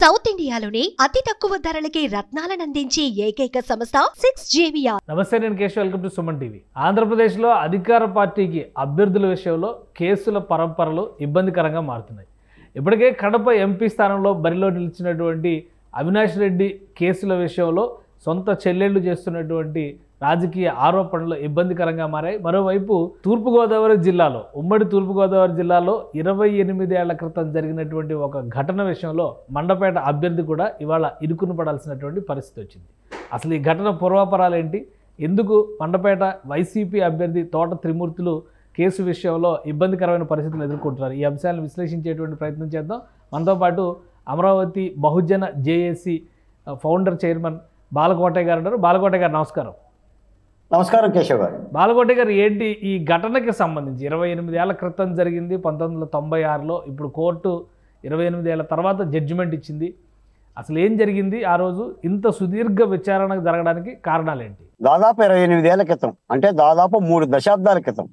South ఇండియాలోని అతి తక్కువ ధరలకి రత్నాలను అందించే ఏకైక సంస్థ సిక్స్ జేవియా నమస్తే నేను Keshav welcome to Suman TV ఆంధ్రప్రదేశ్లో అధికార పార్టీకి అభ్యర్థుల విషయంలో కేసుల పరంపరలు ఇబ్బందికరంగా మారుతున్నాయి ఇప్పటికే కడప ఎంపీ స్థానంలో బరిలో నిలిచినటువంటి అవినాష్ రెడ్డి కేసుల విషయంలో సొంత చెల్లెళ్ళు చేస్తున్నటువంటి రాజకీయ ఆరోపణలు ఇబ్బందికరంగా మారాయి మరోవైపు తూర్పుగోదావరి జిల్లాలో ఉమ్మడి తూర్పుగోదావరి జిల్లాలో ఇరవై ఎనిమిది ఏళ్ల క్రితం జరిగినటువంటి ఒక ఘటన విషయంలో మండపేట అభ్యర్థి కూడా ఇవాళ ఇరుకును పడాల్సినటువంటి పరిస్థితి వచ్చింది అసలు ఈ ఘటన పూర్వాపరాలు ఏంటి ఎందుకు మండపేట వైసీపీ అభ్యర్థి తోట త్రిమూర్తులు కేసు విషయంలో ఇబ్బందికరమైన పరిస్థితులు ఎదుర్కొంటున్నారు ఈ అంశాలను విశ్లేషించేటువంటి ప్రయత్నం చేద్దాం మనతో పాటు Amaravati Bahujana JAC founder chairman Balakotaiah గారు ఉన్నారు బాలకోటయ్య గారు నమస్కారం నమస్కారం కేశవ్ గారు బాలకోటయ్య గారు ఏంటి ఈ ఘటనకి సంబంధించి ఇరవై ఎనిమిది ఏళ్ల క్రితం జరిగింది పంతొమ్మిది వందల తొంభై ఆరులో ఇప్పుడు కోర్టు ఇరవై ఎనిమిది ఏళ్ల తర్వాత జడ్జిమెంట్ ఇచ్చింది అసలు ఏం జరిగింది ఆ రోజు ఇంత సుదీర్ఘ విచారణ జరగడానికి కారణాలు ఏంటి దాదాపు ఇరవై ఎనిమిదేళ్ల క్రితం అంటే దాదాపు మూడు దశాబ్దాల క్రితం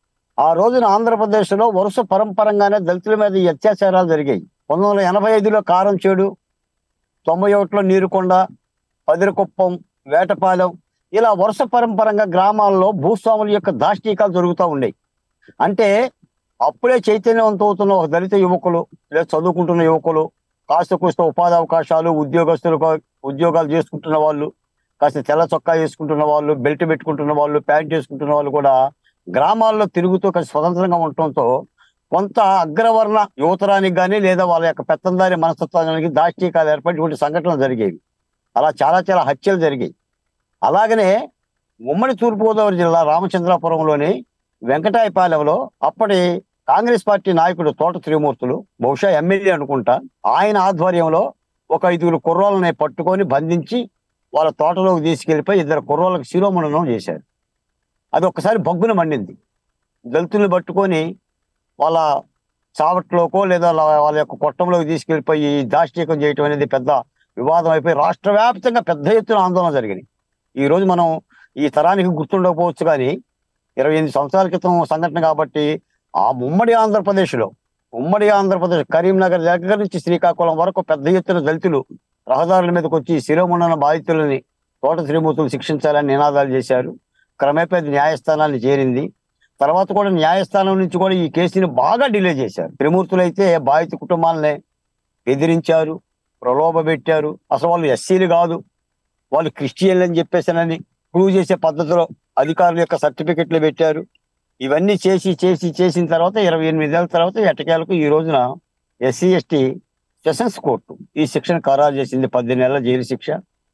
ఆ రోజున ఆంధ్రప్రదేశ్లో వరుస పరంపరంగానే దళితుల మీద ఈ అత్యాచారాలు జరిగాయి పంతొమ్మిది వందల ఎనభై ఐదులో కారం చేడు తొంభై ఒకటిలో నీరుకొండ పదిరకుప్పం వేటపాలెం ఇలా వరుస పరంపరంగా గ్రామాల్లో భూస్వాముల యొక్క దాష్టీకాలు జరుగుతూ ఉండేవి అంటే అప్పుడే చైతన్యవంతం అవుతున్న ఒక దళిత యువకులు లేదా చదువుకుంటున్న యువకులు కాస్త కూస్త ఉపాధి అవకాశాలు ఉద్యోగస్తులు ఉద్యోగాలు చేసుకుంటున్న వాళ్ళు కాస్త తెల్ల చొక్కా వేసుకుంటున్న వాళ్ళు బెల్ట్ పెట్టుకుంటున్న వాళ్ళు ప్యాంట్ వేసుకుంటున్న వాళ్ళు కూడా గ్రామాల్లో తిరుగుతూ కాస్త స్వతంత్రంగా ఉండటంతో కొంత అగ్రవర్ణ యువతరానికి కానీ లేదా వాళ్ళ యొక్క పెత్తందారి మనస్తత్వానికి దాష్టీకాలు ఏర్పడి సంఘటనలు జరిగేవి అలా చాలా చాలా హత్యలు జరిగాయి అలాగనే ఉమ్మడి తూర్పుగోదావరి జిల్లా రామచంద్రాపురంలోని వెంకటాయపాలెంలో అప్పటి కాంగ్రెస్ పార్టీ నాయకుడు తోట త్రిమూర్తులు బహుశా ఎమ్మెల్యే అనుకుంటా ఆయన ఆధ్వర్యంలో ఒక ఐదుగురు కుర్రోళ్ళని పట్టుకొని బంధించి వాళ్ళ తోటలోకి తీసుకెళ్లిపోయి ఇద్దరు కుర్రోళ్ళకి శిరోమణనం చేశారు అది ఒక్కసారి బొగ్గున మండింది దళితుల్ని పట్టుకొని వాళ్ళ చావట్లోకో లేదా వాళ్ళ వాళ్ళ యొక్క కొట్టంలోకి తీసుకెళ్లిపోయి దాష్టీకం చేయటం అనేది పెద్ద వివాదం అయిపోయి రాష్ట్ర వ్యాప్తంగా పెద్ద ఎత్తున ఆందోళన జరిగింది ఈ రోజు మనం ఈ తరానికి గుర్తుండకపోవచ్చు కానీ ఇరవై ఎనిమిది సంవత్సరాల క్రితం సంఘటన కాబట్టి ఆ ఉమ్మడి ఆంధ్రప్రదేశ్లో ఉమ్మడి ఆంధ్రప్రదేశ్ కరీంనగర్ దగ్గర నుంచి శ్రీకాకుళం వరకు పెద్ద ఎత్తున దళితులు రహదారుల మీదకి వచ్చి శిరోముండన బాధితులని తోట శ్రీమూర్తులు శిక్షించాలని నినాదాలు చేశారు క్రమేపీ అది న్యాయస్థానాన్ని చేరింది తర్వాత కూడా న్యాయస్థానం నుంచి కూడా ఈ కేసుని బాగా డిలే చేశారు త్రిమూర్తులు అయితే బాధిత కుటుంబాలనే బెదిరించారు ప్రలోభ పెట్టారు అసలు వాళ్ళు ఎస్సీలు కాదు వాళ్ళు క్రిస్టియన్లు అని చెప్పేసానని ప్రూవ్ చేసే పద్ధతిలో అధికారుల యొక్క సర్టిఫికెట్లు పెట్టారు ఇవన్నీ చేసి చేసి చేసిన తర్వాత ఇరవై ఎనిమిదేళ్ల తర్వాత ఎట్టకేలకు ఈ రోజున ఎస్సీ ఎస్టీ సెషన్స్ కోర్టు ఈ శిక్షను ఖరారు చేసింది పద్దెనిమిది నెలల జైలు శిక్ష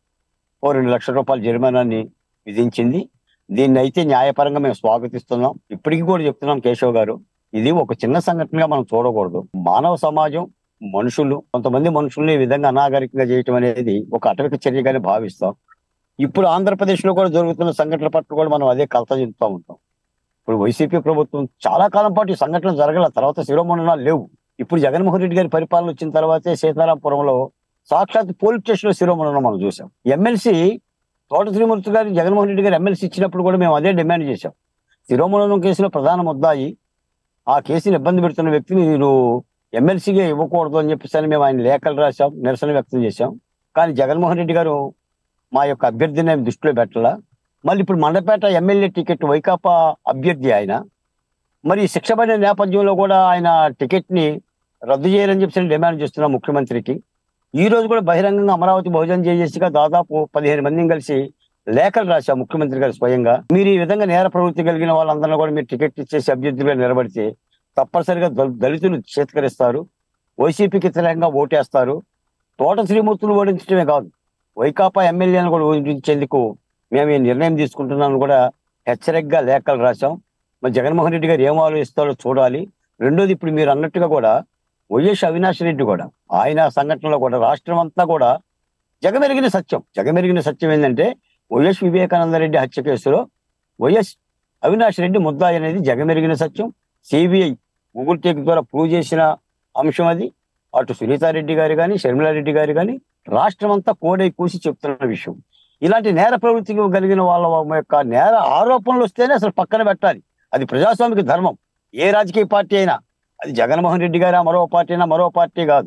ఓ రెండు లక్షల రూపాయల జరిమానాన్ని విధించింది దీన్ని అయితే న్యాయపరంగా మేము స్వాగతిస్తున్నాం ఇప్పటికీ కూడా చెప్తున్నాం కేశవ్ గారు ఇది ఒక చిన్న సంఘటనగా మనం చూడకూడదు మానవ సమాజం మనుషులు కొంతమంది మనుషుల్ని ఈ విధంగా అనాగరికంగా చేయటం అనేది ఒక అటవిక చర్యగానే భావిస్తాం ఇప్పుడు ఆంధ్రప్రదేశ్ లో కూడా జరుగుతున్న సంఘటనల పట్ల కూడా మనం అదే కలత చెందుతూ ఉంటాం ఇప్పుడు వైసీపీ ప్రభుత్వం చాలా కాలం పాటు ఈ సంఘటనలు జరగల తర్వాత శిరోమండనాలు లేవు ఇప్పుడు జగన్మోహన్ రెడ్డి గారి పరిపాలన వచ్చిన తర్వాతే సీతారాంపురంలో సాక్షాత్ పోలీస్ స్టేషన్ లో శిరోమండనం మనం చూసాం ఎమ్మెల్సీ తోట శ్రీమూర్తి గారి జగన్మోహన్ రెడ్డి గారు ఎమ్మెల్సీ ఇచ్చినప్పుడు కూడా మేము అదే డిమాండ్ చేశాం శిరోమండనం కేసులో ప్రధాన ముద్దాయి ఆ కేసుని ఇబ్బంది పెడుతున్న వ్యక్తిని మీరు ఎమ్మెల్సీగా ఇవ్వకూడదు అని చెప్పేసి అని మేము ఆయన లేఖలు రాశాం నిరసన వ్యక్తం చేశాం కానీ జగన్మోహన్ రెడ్డి గారు మా యొక్క అభ్యర్థిని ఆయన దృష్టిలో పెట్టాల మళ్ళీ ఇప్పుడు మండపేట ఎమ్మెల్యే టికెట్ వైకాపా అభ్యర్థి ఆయన మరి ఈ శిక్ష పడిన నేపథ్యంలో కూడా ఆయన టికెట్ ని రద్దు చేయాలని చెప్పి డిమాండ్ చేస్తున్నాం ముఖ్యమంత్రికి ఈ రోజు కూడా బహిరంగంగా అమరావతి బహుజన్ చేసేసిగా దాదాపు పదిహేను మందిని కలిసి లేఖలు రాశాం ముఖ్యమంత్రి గారు స్వయంగా మీరు ఈ విధంగా నేర ప్రవృత్తి కలిగిన వాళ్ళందరినీ కూడా మీరు టికెట్ ఇచ్చేసి అభ్యర్థులుగా నిలబడితే తప్పనిసరిగా దళ- దళితులు చేత్కరిస్తారు వైసీపీకి వ్యతిరేకంగా ఓటేస్తారు తోట శ్రీమూర్తులు ఓడించడమే కాదు వైకాపా ఎమ్మెల్యేలను కూడా ఓడించేందుకు మేము ఈ నిర్ణయం తీసుకుంటున్నామని కూడా హెచ్చరికగా లేఖలు రాశాం మరి జగన్మోహన్ రెడ్డి గారు ఏం ఆలోచిస్తారో చూడాలి రెండోది ఇప్పుడు మీరు అన్నట్టుగా కూడా వైఎస్ అవినాష్ రెడ్డి కూడా ఆయన సంఘటనలో కూడా రాష్ట్రం అంతా కూడా జగమెరిగిన సత్యం జగమెరిగిన సత్యం ఏంటంటే వైఎస్ వివేకానంద రెడ్డి హత్య కేసులో వైఎస్ అవినాష్ రెడ్డి ముద్దాయి అనేది జగమెరిగిన సత్యం సిబిఐ గూగుల్ టేక్ ద్వారా ప్రూవ్ చేసిన అంశం అది అటు సునీతారెడ్డి గారు కానీ షర్మిలారెడ్డి గారు కానీ రాష్ట్రం అంతా కోడై కూసి చెప్తున్న విషయం ఇలాంటి నేర ప్రవృత్తికి కలిగిన వాళ్ళ యొక్క నేర ఆరోపణలు వస్తేనే అసలు పక్కన పెట్టాలి అది ప్రజాస్వామిక ధర్మం ఏ రాజకీయ పార్టీ అయినా అది జగన్మోహన్ రెడ్డి గారా మరో పార్టీ అయినా మరో పార్టీ కాదు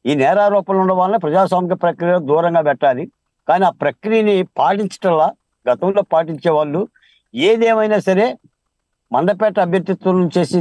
ఈ నేరారోపణలు ఉండడం వల్ల ప్రజాస్వామిక ప్రక్రియ దూరంగా పెట్టాలి కానీ ఆ ప్రక్రియని పాటించటంలా గతంలో పాటించే వాళ్ళు ఏదేమైనా సరే మండపేట అభ్యర్థిత్వం చేసి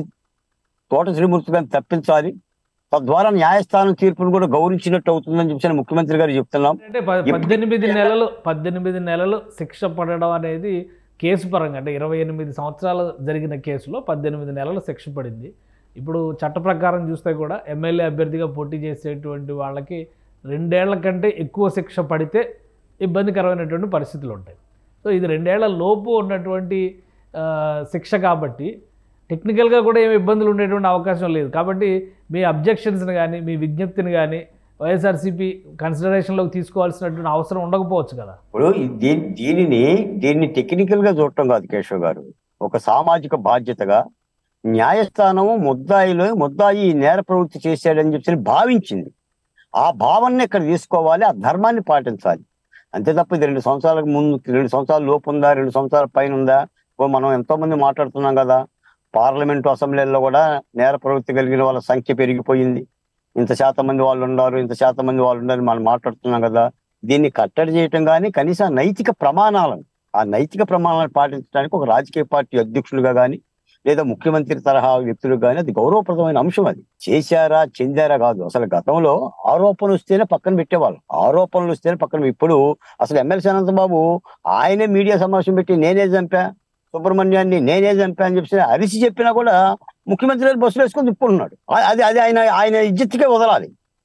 తోట శ్రీమూర్తి గారిని తప్పించాలి తద్వారా న్యాయస్థానం తీర్పును కూడా గౌరవించినట్టు అవుతుందని చెప్పి ముఖ్యమంత్రి గారు చెప్తున్నాం అంటే ప- పద్దెనిమిది నెలలు పద్దెనిమిది నెలలు శిక్ష పడడం అనేది కేసు పరంగా అంటే ఇరవై ఎనిమిది సంవత్సరాలు జరిగిన కేసులో పద్దెనిమిది నెలలు శిక్ష పడింది ఇప్పుడు చట్ట ప్రకారం చూస్తే కూడా ఎమ్మెల్యే అభ్యర్థిగా పోటీ చేసేటువంటి వాళ్ళకి రెండేళ్ల కంటే ఎక్కువ శిక్ష పడితే ఇబ్బందికరమైనటువంటి పరిస్థితులు ఉంటాయి సో ఇది రెండేళ్ల లోపు ఉన్నటువంటి ఆ, శిక్ష కాబట్టి టెక్నికల్గా కూడా ఏమి ఇబ్బందులు ఉండేటువంటి అవకాశం లేదు కాబట్టి మీ అబ్జెక్షన్స్ని కానీ మీ విజ్ఞప్తిని కానీ వైఎస్ఆర్సీపీ కన్సిడరేషన్లోకి తీసుకోవాల్సినటువంటి అవసరం ఉండకపోవచ్చు కదా ఇప్పుడు ఈ దీ- దీనిని దీన్ని టెక్నికల్ గా చూడటం కాదు కేశవ్ గారు ఒక సామాజిక బాధ్యతగా న్యాయస్థానం ముద్దాయిలో ముద్దాయి ఈ నేర ప్రవృత్తి చేశాడని చెప్పి భావించింది ఆ భావనని ఇక్కడ తీసుకోవాలి ఆ ధర్మాన్ని పాటించాలి అంతే తప్ప ఇది రెండు సంవత్సరాలకు ముందు రెండు సంవత్సరాల లోపు ఉందా రెండు సంవత్సరాల పైన ఉందా ఓ మనం ఎంతో మంది మాట్లాడుతున్నాం కదా పార్లమెంటు అసెంబ్లీలో కూడా నేర ప్రవృత్తి కలిగిన వాళ్ళ సంఖ్య పెరిగిపోయింది ఇంత శాతం మంది వాళ్ళు ఉన్నారు ఇంత శాతం మంది వాళ్ళు ఉన్నారు మనం మాట్లాడుతున్నాం కదా దీన్ని కట్టడి చేయటం కానీ కనీసం ఆ నైతిక ప్రమాణాలను ఆ నైతిక ప్రమాణాలను పాటించడానికి ఒక రాజకీయ పార్టీ అధ్యక్షులుగా కానీ లేదా ముఖ్యమంత్రి తరహా వ్యక్తులు కానీ అది గౌరవప్రదమైన అంశం అది చేశారా చెందారా కాదు అసలు గతంలో ఆరోపణలు వస్తేనే పక్కన పెట్టేవాళ్ళు ఆరోపణలు వస్తేనే పక్కన ఇప్పుడు అసలు ఎమ్మెల్సీ అనంతబాబు ఆయనే మీడియా సమావేశం పెట్టి నేనే చంపా సుబ్రహ్మణ్యాన్ని నేనే చంపా అని చెప్పి అరిసి చెప్పినా కూడా ముఖ్యమంత్రి గారు బస్సులు వేసుకొని తిప్పుకుంటున్నాడు ఆ- అది అది ఆయన ఆయన ఇజ్జత్తుకే వదలాలి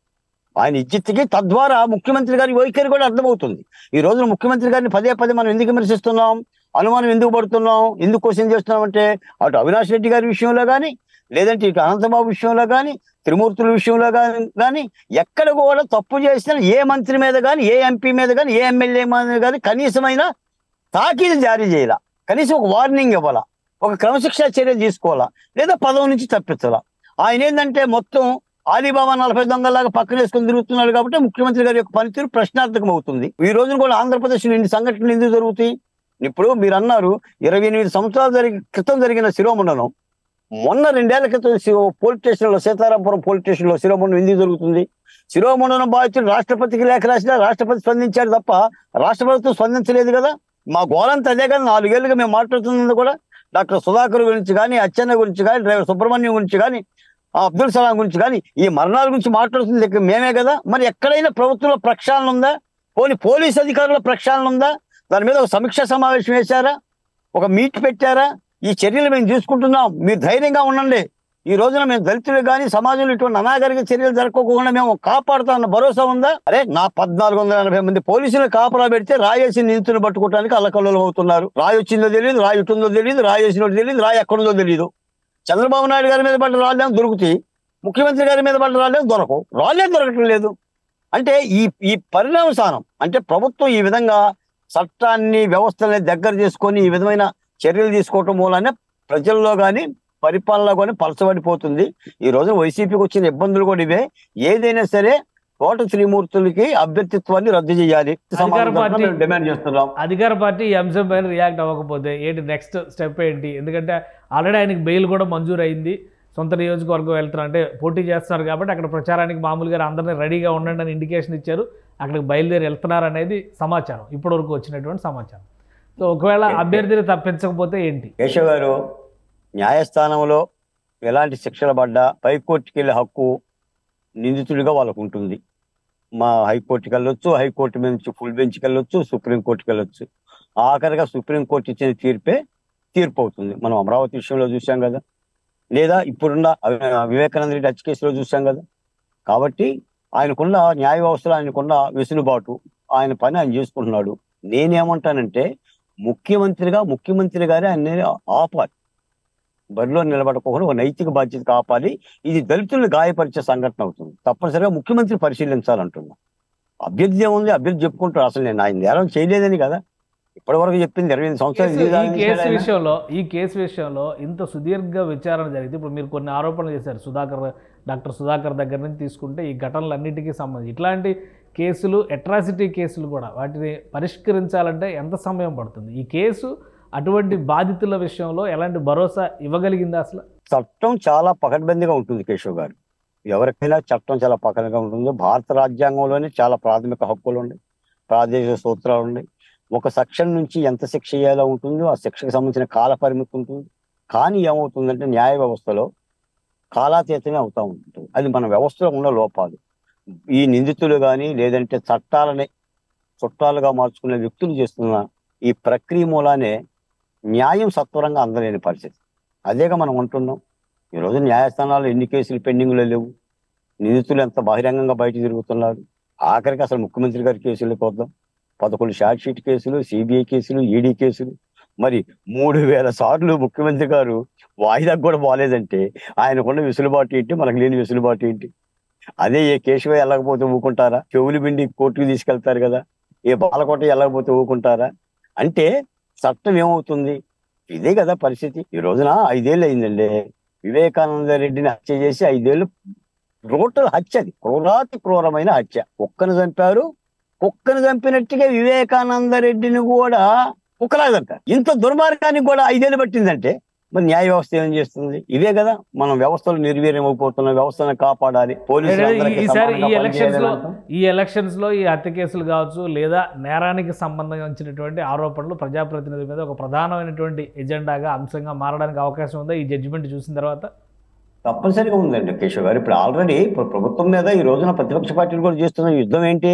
ఆయన ఇజ్జత్తుకి తద్వారా ముఖ్యమంత్రి గారి వైఖరి కూడా అర్థమవుతుంది ఈ రోజున ముఖ్యమంత్రి గారిని పదే పదే మనం ఎందుకు విమర్శిస్తున్నాం అనుమానం ఎందుకు పడుతున్నాం ఎందుకు క్వశ్చన్ చేస్తున్నాం అంటే అటు అవినాష్ రెడ్డి గారి విషయంలో కానీ లేదంటే ఇటు అనంతబాబు విషయంలో కానీ త్రిమూర్తుల విషయంలో కానీ కానీ ఎక్కడ కూడా తప్పు చేసిన ఏ మంత్రి మీద కానీ ఏ ఎంపీ మీద కానీ ఏ ఎమ్మెల్యే మీద కానీ కనీసమైన తాకీదు జారీ చేయాల కనీసం ఒక వార్నింగ్ ఇవ్వాలా ఒక క్రమశిక్షణ చర్య తీసుకోవాలా లేదా పదవి నుంచి తప్పించాలా ఆయన ఏంటంటే మొత్తం ఆలీబాబా నలభై దొంగలాగా పక్కన వేసుకొని తిరుగుతున్నాడు కాబట్టి ముఖ్యమంత్రి గారి యొక్క పనితీరు ప్రశ్నార్థకం అవుతుంది ఈ రోజున కూడా ఆంధ్రప్రదేశ్లో ఇన్ని సంఘటనలు ఎందుకు జరుగుతాయి ఇప్పుడు మీరు అన్నారు ఇరవై ఎనిమిది సంవత్సరాల జరిగి క్రితం జరిగిన శిరోమండనం మొన్న రెండేళ్ల క్రితం శివ- పోలీస్ స్టేషన్లో సీతారాంపురం పోలీస్ స్టేషన్లో శిరోమండనం ఎందుకు జరుగుతుంది శిరోమండనం బాధితుడు రాష్ట్రపతికి లేఖ రాసినా రాష్ట్రపతి స్పందించాడు తప్ప రాష్ట్ర ప్రభుత్వం స్పందించలేదు కదా మా గోలంతా అదే కదా నాలుగేళ్లుగా మేము మాట్లాడుతున్నది కూడా డాక్టర్ సుధాకర్ గురించి కానీ అచ్చెన్న గురించి కానీ డ్రైవర్ సుబ్రహ్మణ్యం గురించి కానీ ఆ అబ్దుల్ సలాం గురించి కానీ ఈ మరణాల గురించి మాట్లాడుతుంది ఇక్కడ మేమే కదా మరి ఎక్కడైనా ప్రభుత్వంలో ప్రక్షాళన ఉందా పోనీ పోలీస్ అధికారుల ప్రక్షాళన ఉందా దాని మీద ఒక సమీక్ష సమావేశం వేశారా ఒక మీట్ పెట్టారా ఈ చర్యలు మేము చూసుకుంటున్నాం మీరు ధైర్యంగా ఉండండి ఈ రోజున మేము దళితులు కానీ సమాజంలో ఇటువంటి అనాగరిక చర్యలు జరగకుండా మేము కాపాడుతామన్న భరోసా ఉందా అరే నా పద్నాలుగు వందల ఎనభై మంది పోలీసులు కాపలా పెడితే రాయేసి నిందితులు పట్టుకోవడానికి అల్లకల్లోలం అవుతున్నారు రాయి వచ్చిందో తెలియదు రాయి ఉంటుందో తెలియదు రాయి వేసినట్టు తెలియదు రాయి ఎక్కడుందో తెలియదు చంద్రబాబు నాయుడు గారి మీద పడ్డ రాళ్ళేమో దొరుకుతాయి ముఖ్యమంత్రి గారి మీద పడ్డ రాళ్ళేమో దొరకవు రాళ్ళే దొరకటం లేదు అంటే ఈ ఈ పరిణామసానం అంటే ప్రభుత్వం ఈ విధంగా చట్టాన్ని వ్యవస్థని దగ్గర చేసుకొని ఈ విధమైన చర్యలు తీసుకోవటం మూలానే ప్రజల్లో కానీ పరిపాలనలో కానీ పలచబడిపోతుంది ఈ రోజు వైసీపీకి వచ్చిన ఇబ్బందులు కూడా ఇవే ఏదైనా సరే తోట శ్రీమూర్తులకి అభ్యర్థిత్వాన్ని రద్దు చేయాలి అధికార పార్టీ- మేము డిమాండ్ చేస్తున్నాం అధికార పార్టీ ఈ అంశం పైన రియాక్ట్ అవ్వకపోతే ఏంటి నెక్స్ట్ స్టెప్ ఏంటి ఎందుకంటే ఆల్రెడీ ఆయనకి బెయిల్ కూడా మంజూరు అయింది సొంత నియోజకవర్గం వెళ్తున్నారు అంటే పోటీ చేస్తున్నారు కాబట్టి అక్కడ ప్రచారానికి మామూలుగా అందరినీ రెడీగా ఉండండి అని ఇండికేషన్ ఇచ్చారు అక్కడికి బయలుదేరి వెళ్తున్నారు అనేది సమాచారం ఇప్పటివరకు వచ్చినటువంటి సమాచారం సో ఒకవేళ అభ్యర్థిని తప్పించకపోతే ఏంటి కేశవ్ గారు న్యాయస్థానంలో ఎలాంటి శిక్షలు పడ్డా హైకోర్టుకి వెళ్ళే హక్కు నిందితుడిగా వాళ్ళకు ఉంటుంది మా హైకోర్టుకి వెళ్ళొచ్చు హైకోర్టు మీద నుంచి ఫుల్ బెంచ్కి వెళ్ళొచ్చు సుప్రీంకోర్టుకి వెళ్ళొచ్చు ఆఖరిగా సుప్రీంకోర్టు ఇచ్చిన తీర్పే తీర్పు అవుతుంది మనం అమరావతి విషయంలో చూసాం కదా లేదా ఇప్పుడున్న అవి- వివేకానంద రెడ్డి హత్య కేసులో చూసాం కదా కాబట్టి ఆయనకున్న న్యాయ వ్యవస్థలో ఆయనకున్న వెసులుబాటు ఆయన పని ఆయన చేసుకుంటున్నాడు నేనేమంటానంటే ముఖ్యమంత్రిగా ముఖ్యమంత్రి గారే ఆయన ఆపాలి బరిలో నిలబడకుండా ఒక నైతిక బాధ్యత కాపాలి ఇది దళితులను గాయపరిచే సంఘటన అవుతుంది తప్పనిసరిగా ముఖ్యమంత్రి పరిశీలించాలంటున్నా అభ్యర్థి ఏముంది అభ్యర్థి చెప్పుకుంటారు అసలు నేను ఆయన నేరం చేయలేదని కదా ఇప్పటి వరకు చెప్పింది ఇరవై ఎనిమిది సంవత్సరాలు కేసు- ఎందుకు ఈ దాని కేసు చేశాడు ఆయన? విషయంలో ఈ కేసు విషయంలో ఇంత సుదీర్ఘ విచారణ జరిగితే ఇప్పుడు మీరు కొన్ని ఆరోపణలు చేశారు సుధాకర్ డాక్టర్ సుధాకర్ దగ్గర నుంచి తీసుకుంటే ఈ ఘటనలన్నిటికీ సంబంధించి ఇట్లాంటి కేసులు అట్రాసిటీ కేసులు కూడా వాటిని పరిష్కరించాలంటే ఎంత సమయం పడుతుంది ఈ కేసు అటువంటి బాధితుల విషయంలో ఎలాంటి భరోసా ఇవ్వగలిగిందా అసలు చట్టం చాలా పకడ్బందీగా ఉంటుంది కేశవ్ గారు ఎవరికైనా చట్టం చాలా పక్కనగా ఉంటుంది భారత రాజ్యాంగంలోనే చాలా ప్రాథమిక హక్కులు ఉన్నాయి ప్రాదేశిక సూత్రాలు ఉన్నాయి ఒక సెక్షన్ నుంచి ఎంత శిక్ష చేయాలో ఉంటుందో ఆ శిక్షకు సంబంధించిన కాల పరిమితి ఉంటుంది కానీ ఏమవుతుందంటే న్యాయ వ్యవస్థలో కాలాతీతమే అవుతా ఉంటుంది అది మన వ్యవస్థలో ఉన్న లోపాలు ఈ నిందితులు కానీ లేదంటే చట్టాలని చుట్టాలుగా మార్చుకునే వ్యక్తులు చేస్తున్న ఈ ప్రక్రియ మూలానే న్యాయం సత్వరంగా అందలేని పరిస్థితి అదేగా మనం ఉంటున్నాం ఈరోజు న్యాయస్థానాలు ఎన్ని కేసులు పెండింగ్లో లేవు నిందితులు ఎంత బహిరంగంగా బయట తిరుగుతున్నారు ఆఖరికి అసలు ముఖ్యమంత్రి గారి కేసులకు వద్దాం పదకొండు షార్ట్ షీట్ కేసులు సిబిఐ కేసులు ఈడీ కేసులు మరి మూడు వేల సార్లు ముఖ్యమంత్రి గారు వాయిదాకు కూడా బాగాలేదంటే ఆయనకున్న వెసులుబాటు ఏంటి మనకు లేని వెసులుబాటు ఏంటి అదే ఏ కేశవ వెళ్ళకపోతే ఊకుంటారా చెవులు పిండి కోర్టుకు తీసుకెళ్తారు కదా ఏ బాలకోట వెళ్ళకపోతే ఊకుంటారా అంటే చట్టం ఏమవుతుంది ఇదే కదా పరిస్థితి ఈ రోజున ఐదేళ్ళు అయిందండి వివేకానంద రెడ్డిని హత్య చేసి ఐదేళ్ళు టోటల్ హత్య అది క్రూరాతి క్రూరమైన హత్య కుక్కను చంపారు కుక్కను చంపినట్టుగా వివేకానంద రెడ్డిని కూడా కుక్కలాగంట ఇంత దుర్మార్గానికి కూడా ఐదేళ్ళు పట్టిందంటే మరి న్యాయ వ్యవస్థ ఏం చేస్తుంది ఇవే కదా మనం వ్యవస్థలు నిర్వీర్యం అయిపోతున్న వ్యవస్థను కాపాడాలి పోలీసులు అంటే అందరికీ ఈసారి ఈ సమానంగా ఎలక్షన్స్ లో పనిచేయాలి అంటాం. ఈ ఎలక్షన్స్ లో ఈ హత్య కేసులు కావచ్చు లేదా నేరానికి సంబంధించినటువంటి ఆరోపణలు ప్రజాప్రతినిధుల మీద ఒక ప్రధానమైనటువంటి ఎజెండాగా అంశంగా మారడానికి అవకాశం ఉందా ఈ జడ్జిమెంట్ చూసిన తర్వాత తప్పనిసరిగా ఉందండి కేశవ్ గారు ఇప్పుడు ఆల్రెడీ ఇప్పుడు ప్రభుత్వం మీద ఈ రోజున ప్రతిపక్ష పార్టీలు కూడా చేస్తున్న యుద్ధం ఏంటి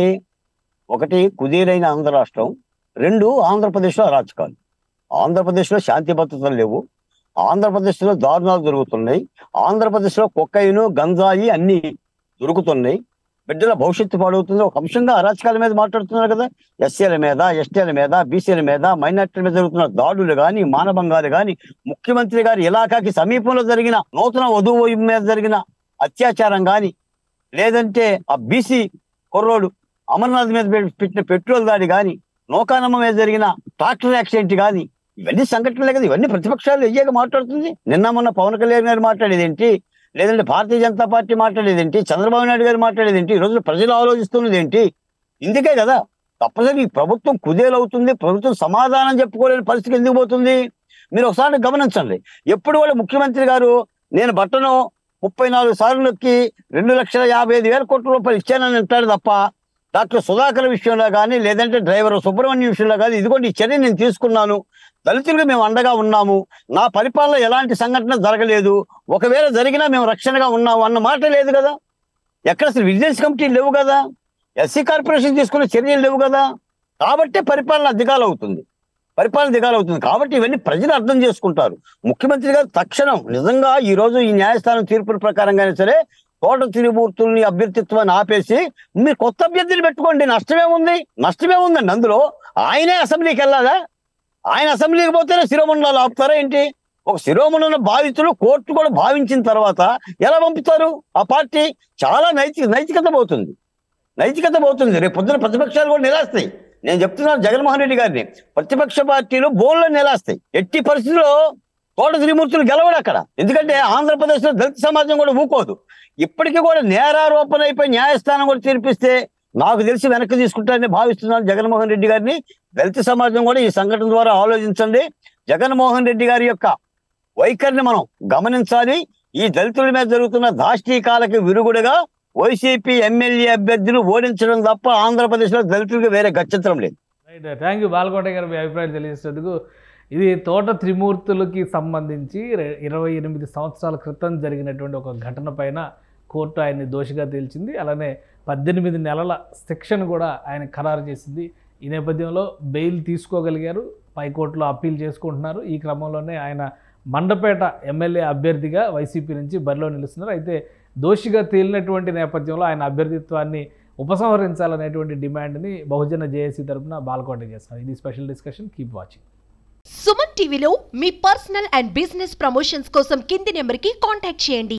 ఒకటి కుదేరైన ఆంధ్ర రాష్ట్రం రెండు ఆంధ్రప్రదేశ్లో అరాచకాలు ఆంధ్రప్రదేశ్లో శాంతి భద్రతలు లేవు ఆంధ్రప్రదేశ్లో దారుణాలు జరుగుతున్నాయి ఆంధ్రప్రదేశ్లో కొక్కైను గంజాయి అన్ని దొరుకుతున్నాయి బిడ్డల భవిష్యత్తు పాడవుతుంది ఒక అంశంగా అరాచకాల మీద మాట్లాడుతున్నారు కదా ఎస్సీల మీద ఎస్టీల మీద బీసీల మీద మైనార్టీల మీద జరుగుతున్న దాడులు కానీ మానభంగాలు కానీ ముఖ్యమంత్రి గారి ఇలాకాకి సమీపంలో జరిగిన నూతన వధువు మీద జరిగిన అత్యాచారం కానీ లేదంటే ఆ బీసీ కుర్రోడు అమర్నాథ్ మీద పె- పెట్టిన పెట్రోల్ దాడి కానీ నౌకానమ్మ మీద జరిగిన ట్రాక్టర్ యాక్సిడెంట్ కానీ ఇవన్నీ సంఘటనలే కదా ఇవన్నీ ప్రతిపక్షాలు ఎయ్యాక మాట్లాడుతుంది నిన్న మొన్న పవన్ కళ్యాణ్ గారు మాట్లాడేది ఏంటి లేదంటే భారతీయ జనతా పార్టీ మాట్లాడేది ఏంటి చంద్రబాబు నాయుడు గారు మాట్లాడేది ఏంటి ఈ రోజు ప్రజలు ఆలోచిస్తున్నది ఏంటి ఇందుకే కదా తప్పనిసరి ఈ ప్రభుత్వం కుదేలవుతుంది ప్రభుత్వం సమాధానం చెప్పుకోలేని పరిస్థితి ఎందుకు పోతుంది మీరు ఒకసారి గమనించండి ఎప్పుడు కూడా ముఖ్యమంత్రి గారు నేను బట్టను ముప్పై నాలుగు సార్లకి రెండు లక్షల యాభై ఐదు వేల కోట్ల రూపాయలు ఇచ్చానని అంటాడు తప్ప డాక్టర్ సుధాకర్ విషయంలో కానీ లేదంటే డ్రైవర్ సుబ్రహ్మణ్యం విషయంలో కానీ ఇదిగోండి ఈ చర్య నేను తీసుకున్నాను దళితులకు మేము అండగా ఉన్నాము నా పరిపాలన ఎలాంటి సంఘటన జరగలేదు ఒకవేళ జరిగినా మేము రక్షణగా ఉన్నాము అన్న మాట లేదు కదా ఎక్కడ అసలు విజిలెన్స్ కమిటీ లేవు కదా ఎస్సీ కార్పొరేషన్ తీసుకునే చర్యలు లేవు కదా కాబట్టే పరిపాలన దిగాలు అవుతుంది పరిపాలన దిగాలు అవుతుంది కాబట్టి ఇవన్నీ ప్రజలు అర్థం చేసుకుంటారు ముఖ్యమంత్రి గారు తక్షణం నిజంగా ఈ రోజు ఈ న్యాయస్థానం తీర్పుల ప్రకారంగానే సరే తోట తిరుమూర్తుల్ని అభ్యర్థిత్వాన్ని ఆపేసి మీరు కొత్త అభ్యర్థిని పెట్టుకోండి నష్టమే ఉంది నష్టమే ఉందండి అందులో ఆయనే అసెంబ్లీకి వెళ్ళాలా ఆయన అసెంబ్లీకి పోతేనే శిరోమణులు ఆపుతారా ఏంటి ఒక శిరోమణుల బాధితులు కోర్టు కూడా భావించిన తర్వాత ఎలా పంపుతారు ఆ పార్టీ చాలా నైతిక నైతికత పోతుంది నైతికత పోతుంది రేపు పొద్దున ప్రతిపక్షాలు కూడా నిరాస్తాయి నేను చెప్తున్నాను జగన్మోహన్ రెడ్డి గారిని ప్రతిపక్ష పార్టీలు బోన్లో నిలాస్తాయి ఎట్టి పరిస్థితుల్లో తోట త్రిమూర్తులు గెలవడు అక్కడ ఎందుకంటే ఆంధ్రప్రదేశ్ లో దళిత సమాజం కూడా ఊకోదు ఇప్పటికీ కూడా నేరారోపణ అయిపోయి న్యాయస్థానం కూడా తీర్పిస్తే నాకు తెలిసి వెనక్కి తీసుకుంటారని భావిస్తున్నాను జగన్మోహన్ రెడ్డి గారిని దళిత సమాజం కూడా ఈ సంఘటన ద్వారా ఆలోచించండి జగన్మోహన్ రెడ్డి గారి యొక్క వైఖరిని మనం గమనించాలి ఈ దళితుల మీద జరుగుతున్న దాష్టీకాలకి విరుగుడుగా వైసీపీ ఎమ్మెల్యే అభ్యర్థులు ఓడించడం తప్ప ఆంధ్రప్రదేశ్ లో దళితులకు వేరే గత్యంతరం లేదు రైట్ థ్యాంక్ యూ బాలకోట గారు మీ అభిప్రాయం తెలియజేసినందుకు ఇది తోట త్రిమూర్తులకి సంబంధించి రె- ఇరవై ఎనిమిది సంవత్సరాల క్రితం జరిగినటువంటి ఒక ఘటన పైన కోర్టు ఆయన్ని దోషిగా తేల్చింది అలానే పద్దెనిమిది నెలల శిక్షను కూడా ఆయన ఖరారు చేసింది ఈ నేపథ్యంలో బెయిల్ తీసుకోగలిగారు పైకోర్టులో అప్పీల్ చేసుకుంటున్నారు ఈ క్రమంలోనే ఆయన మండపేట ఎమ్మెల్యే అభ్యర్థిగా వైసీపీ నుంచి బరిలో నిలుస్తున్నారు అయితే దోషిగా తేలినటువంటి నేపథ్యంలో ఆయన అభ్యర్థిత్వాన్ని ఉపసంహరించాలనేటువంటి డిమాండ్ని బహుజన జేఏసీ తరపున బాలకోట చేస్తారు ఇది special discussion keep watching Suman టీవీలో మీ పర్సనల్ అండ్ బిజినెస్ ప్రమోషన్స్ కోసం కింది నెంబర్కి కాంటాక్ట్ చేయండి